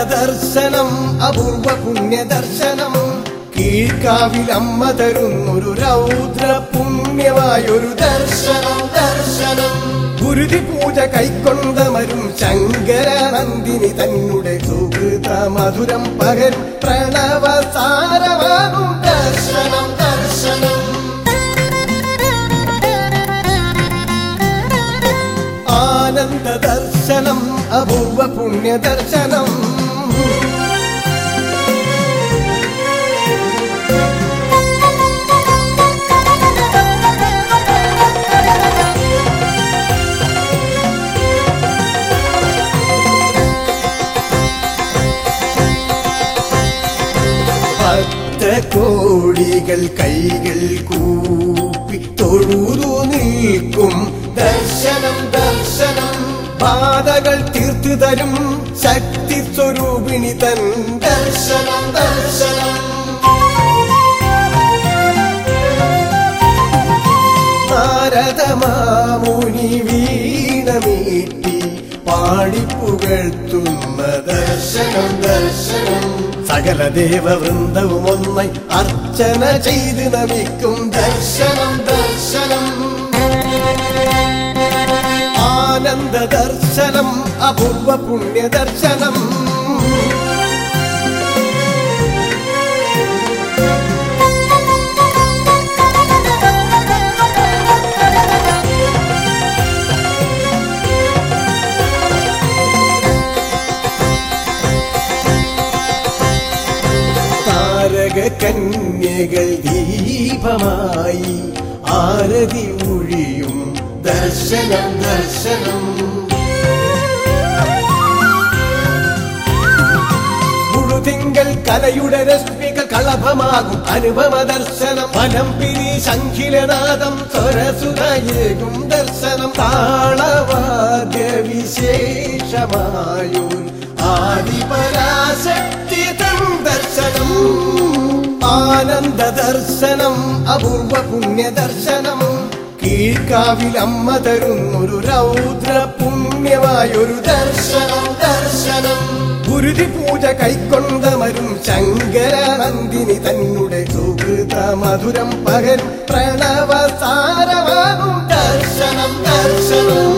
ദർശനം അപൂർവ പുണ്യ ദർശനം കീഴ്ക്കാവിലമ്മ തരുന്നൊരു രൗദ്ര പുണ്യമായൊരു ദർശനം ദർശനം ഗുരുതി പൂജ കൈക്കൊണ്ടമരും ശങ്കരാനന്ദിനി തന്നെ സുഹൃത മധുരം പകരും പ്രണവ സാരമാകും ദർശനം ദർശനം ആനന്ദ ദർശനം അപൂർവ പുണ്യ ദർശനം ഭക്തകോടികൾ കൈകൾ കൂപ്പി തൊഴുതു നിൽക്കും ദർശനം ദർശനം ബാധകൾ തീർത്തു തരും ശക്തി സ്വരൂപിണി തൻ ദർശനം ദർശനം നാരദമാമുനി വീണമീട്ടി പാടിപ്പുകഴ്ത്തുന്ന ദർശനം ദർശനം സകല ദേവവൃന്ദവും ഒന്നായി അർച്ചന ചെയ്ത് നമിക്കും ദർശനം ദർശനം ആനന്ദ ദർശനം അപൂർവ പുണ്യ ദർശനം താരക കന്യകൾ ദീപമായി ആരതി ഒഴിയും ദർശനം ദർശനം മുഴുതിങ്കൾ കലയുടെ രശ്മികൾ കളഭമാകും അനുഭവ ദർശനം ഫലം പിരി ശംഖിലനാദം സ്വരസുതയേകും ദർശനം താളവാദ്യ വിശേഷമായും ആദിപരാശക്തി തൻ ദർശനം ആനന്ദ ദർശനം അപൂർവ പുണ്യ ദർശനം കീഴ്ക്കാവിലമ്മ തരുന്നൊരു രൗദ്ര പുണ്യമായൊരു ദർശനം ദർശനം ഗുരുതി പൂജ കൈക്കൊണ്ടമരും ശങ്കരാനന്ദിനി തന്നെ സുഹൃത മധുരം പകരും പ്രണവ സാരമാകും ദർശനം ദർശനം